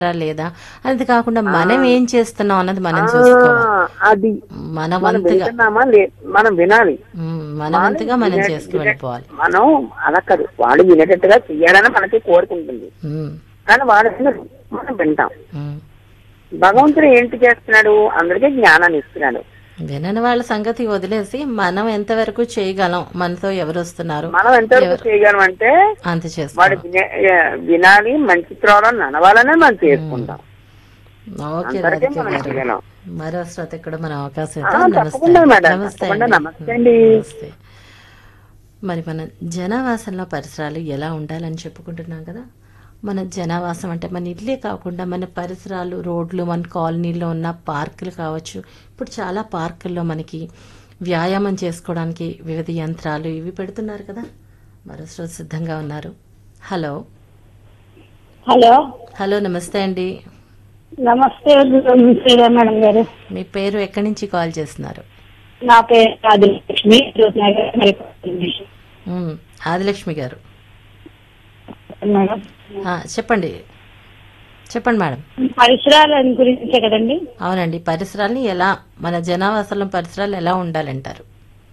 లేదా అది కాకుండా మనం ఏం చేస్తున్నాం అన్నది మనం చూసుకోవాలి ఆ, అది మన మనం వంతుగా వింటున్నామా లే మనం వినాలి ఉమ్, మన వంతుగా మనం వినే- చేసుకు వెళ్ళిపోవాలి మనం అలా కాదు వాడు వినేటట్టుగా చెయ్యాలని మనకి కోరుకుంటుంది ఉమ్, కానీ వాడు వినరు మనం వింటాం ఉమ్. భగవంతుడు ఏంటి చేస్తున్నాడు అందరికీ జ్ఞానాన్ని ఇస్తున్నాడు వినని వాళ్ళ సంగతి వదిలేసి మనం ఎంతవరకు చేయగలం మనతో ఎవరు వస్తున్నారు మనం ఎంతవరకు చేయగలం అంటే అంత వాడు చేస్తాం వినే- ఏ, వినాలి మంచి త్రోవలో నడవాలనే మనం చేసుకుంటాం ఓకే అందరికీ రాధిక మనం గారు చేయగలం మరో శ్రోత కూడా మన అవకాశం ఆ, ఇద్దాం. నమస్తే తప్పకుండా మేడం, నమస్తే తప్పకుండా అండి. నమస్తే అండి. నమస్తే మరి మన జనావాసంలో పరిసరాలు ఎలా ఉండాలని చెప్పుకుంటున్నాం కదా మన జనావాసం అంటే మన ఇల్లే కాకుండా మన పరిసరాలు రోడ్లు మన కాలనీలో ఉన్న పార్కులు కావచ్చు ఇప్పుడు చాలా పార్కుల్లో మనకి వ్యాయామం చేసుకోవడానికి వివిధ యంత్రాలు ఇవి పెడుతున్నారు కదా మరో శ్రోత సిద్ధంగా ఉన్నారు హలో హలో హలో నమస్తే అండి నమస్తే శ్రీరా మేడం గారు మీ పేరు ఎక్కడి నుంచి కాల్ చేస్తున్నారు నా పేరు ఆదిలక్ష్మి జ్యోతినగర్ మరికొండ. ఉమ్, ఆదిలక్ష్మి గారు మేడం ఆ, చెప్పండి చెప్పండి మేడం పరిసరాల గురించే కదండి అవునండి పరిసరాల్ని ఎలా మన జనావాసంలో పరిసరాలు ఎలా ఉండాలంటారు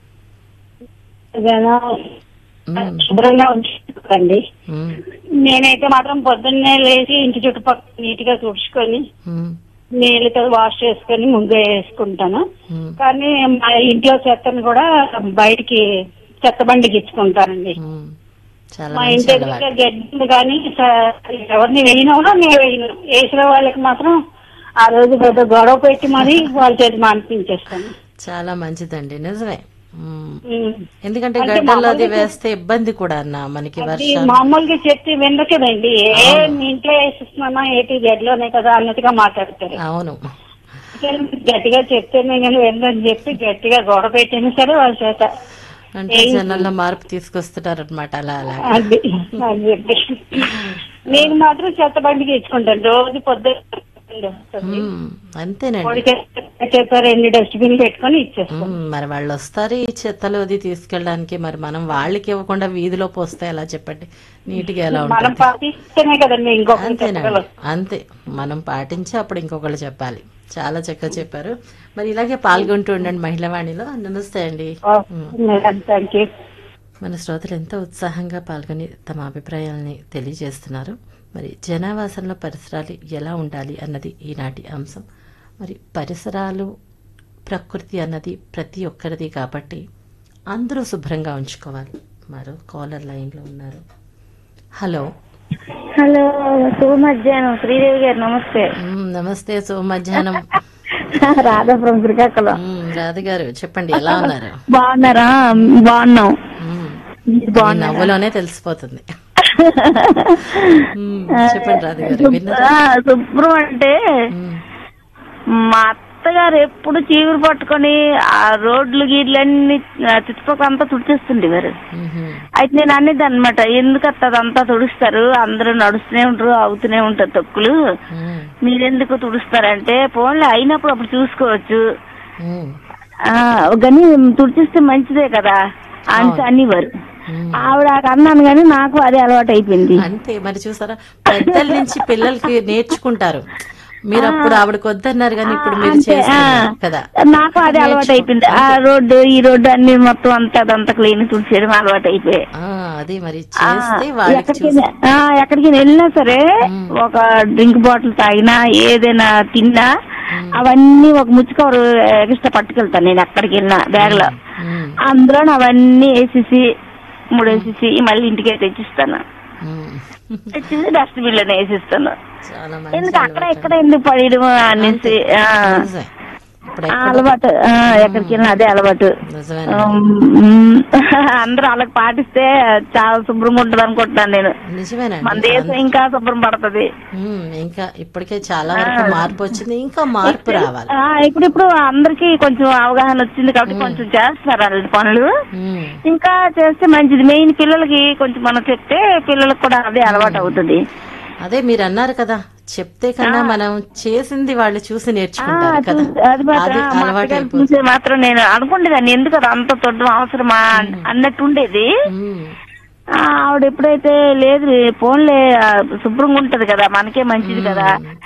ఏదైనా ఉమ్, శుభ్రంగా ఉంచుకోండి ఉమ్, నేనైతే మాత్రం పొద్దున్నే లేచి ఇంటి చుట్టుపక్కల నీట్ గా తుడుచుకొని ఉమ్, నీళ్ళతో వాష్ చేసుకొని ముగ్గు వేసుకుంటాను ఉమ్, కానీ మా ఇంట్లో చెత్తను కూడా బయటికి చెత్త బండికి ఇచ్చుకుంటానండి ఉమ్. చాలా మా మంచి ఇంటి అలవాటు దగ్గర గడ్డి కానీ స- ఎవరిని వేయినా కూడా నేను వేయను వేసిన వాళ్ళకి మాత్రం ఆ రోజు పెద్ద గొడవ పెట్టి మరి వాళ్ళ చేతి మానిపించేస్తాను చాలా మంచిదండి నిజమే ఉమ్. ఉమ్. ఎందుకంటే అంటే గడ్డల్లో అది మామూలుగా వేస్తే ఇబ్బంది కూడా అన్న మనకి అది వర్షాలు మామూలుగా చెప్తే వినకదండి ఏ మీ ఇంట్లో వేసిస్తున్నామా ఏంటి గడ్డిలోనే కదా అన్నట్టుగా మాట్లాడతారు అవును సరే, గట్టిగా చెప్తేనే నేను వినదని చెప్పి గట్టిగా గొడవ పెట్టినా సరే వాళ్ళ చేత అంటే జనాల్లో మార్పు తీసుకొస్తున్నారు అనమాట అలా అలా అది అది చెప్పి నేను మాత్రం చెత్త బండికి ఇచ్చుకుంటాను రోజు పొద్దున్న ఉమ్, అంతేనండి పొడి చెత్త చెత్త రెండు డస్ట్బిన్ పెట్టుకొని ఇచ్చేస్తాను ఉమ్, మరి వాళ్ళు వస్తారు ఈ చెత్తలు అది తీసుకెళ్ళడానికి మరి మనం వాళ్ళకి ఇవ్వకుండా వీధిలో పోస్తే ఎలా చెప్పండి నీట్గా ఎలా మనం ఉంటుంది పాటిస్తేనే కదండి ఇంకొకరు అంతేనండి చెప్పగలం అంతే మనం పాటించి అప్పుడు ఇంకొకళ్ళు చెప్పాలి చాలా చక్కగా చెప్పారు మరి ఇలాగే పాల్గొంటూ ఉండండి మహిళా వాణిలో నమస్తే అండి థ్యాంక్ యూ మన శ్రోతలు ఎంతో ఉత్సాహంగా పాల్గొని తమ అభిప్రాయాలని తెలియజేస్తున్నారు మరి జనావాసంలో పరిసరాలు ఎలా ఉండాలి అన్నది ఈనాటి అంశం మరి పరిసరాలు ప్రకృతి అన్నది ప్రతి ఒక్కరిది కాబట్టి అందరూ శుభ్రంగా ఉంచుకోవాలి మరో కాలర్ లైన్లో ఉన్నారు హలో హలో శుభ మధ్యాహ్నం శ్రీదేవి గారు నమస్తే మ్, నమస్తే సో మధ్యాహ్నం రాధాపురం శ్రీకాకుళం మ్, రాధ గారు చెప్పండి ఎలా ఉన్నారు బాగున్నారా బాగున్నాం మ్, మీరు మీ నవ్వులోనే తెలిసిపోతుంది మ్, చెప్పండి రాధ గారు విన్నారా ఆ, శుభ్రం అంటే మ్, మా అత్తగారు ఎప్పుడు చీపురు పట్టుకొని ఆ రోడ్లు గీడ్లన్నీ ఆ, చుట్టుపక్కల అంతా తుడిచేస్తుండేవారు మ్హూ. అయితే నేను అనేది అనమాట ఎందుకు అత్త అదంతా తుడుస్తారు అందరూ నడుస్తూనే ఉంటారు అవుతూనే ఉంటారు తొక్కులు మ్, మీరెందుకు తుడుస్తారంటే ఫోన్లో అయినప్పుడు అప్పుడు చూసుకోవచ్చు మ్, ఆ కానీ తుడిచిస్తే మంచిదే కదా అని అనేవారు మ్. ఆవిడ అన్నాను కానీ నాకు అదే అలవాటు అయిపోయింది అంతే మరి చూసారా పెద్దల నుంచి పిల్లలకి నేర్చుకుంటారు మీరు అప్పుడు ఆవిడకి వద్దన్నారు కానీ ఇప్పుడు మీరు అంతే, ఆ. చేస్తున్నారు కదా నాకు అదే అలవాటు అయిపోయింది ఆ రోడ్డు ఈ రోడ్డు అన్ని మొత్తం అంతా అదంతా క్లీన్ తుడిచేయడం అలవాటు అయిపోయాయి ఆ, అది మరి చేస్తే వాళ్ళకి ఎక్కడికి చూసి ఆ, ఎక్కడికి వెళ్ళినా సరే ఒక డ్రింక్ బాటిల్ తాగినా ఏదైనా తిన్నా అవన్నీ ఒక ముచ్చుకవరు ఎక్స్ట్రా పట్టుకెళ్తాను నేను ఎక్కడికి వెళ్ళినా బ్యాగ్ లో మ్, అందులో అవన్నీ వేసేసి మూడేసేసి మళ్ళీ ఇంటికే తెచ్చిస్తాను మ్. తెచ్చేసి డస్ట్బిన్ లోనే వేసిస్తాను చాలా మంచి ఎందుకు అక్కడ అలవాటు. ఎక్కడ ఎందుకు పడేయడం అనేసి ఆ, నిజమే. ఇప్పుడు ఆ ఎక్కడ అలవాటు ఆ, ఎక్కడికి వెళ్ళినా అదే అలవాటు నిజమేనండి. ఉమ్, అందరూ అలాగ పాటిస్తే చాలా శుభ్రంగా ఉంటది అనుకుంటున్నాను నేను మన నిజమేనండి దేశం ఇంకా శుభ్రం పడుతుంది మ్, ఇంకా ఇప్పటికే చాలా వరకు మార్పు వచ్చింది ఇంకా మార్పు రావాలి ఆ, ఇప్పుడు ఇప్పుడు అందరికి కొంచెం అవగాహన వచ్చింది కాబట్టి కొంచెం చేస్తున్నారు అలాంటి పనులు మ్, ఇంకా చేస్తే మంచిది మెయిన్ పిల్లలకి కొంచెం మనం చెప్తే పిల్లలకు కూడా అదే అలవాటు అవుతుంది అదే మీరు అన్నారు కదా చెప్తే కన్నా మనం చేసింది వాళ్ళు చూసి నేర్చుకుంటారు కదా చూసి- అది మాత్రం అది మా అలవాటు అత్తగారు అయిపోతుంది చూసే మాత్రం నేను అనుకుండేదాన్ని ఎందుకు అది అంత తొడ్డం అవసరమా అన్నట్టు ఉండేది మ్, ఆ, ఆవిడ ఎప్పుడైతే లేదు ఫోన్లే ఆ, శుభ్రంగా ఉంటది కదా మనకే మంచిది కదా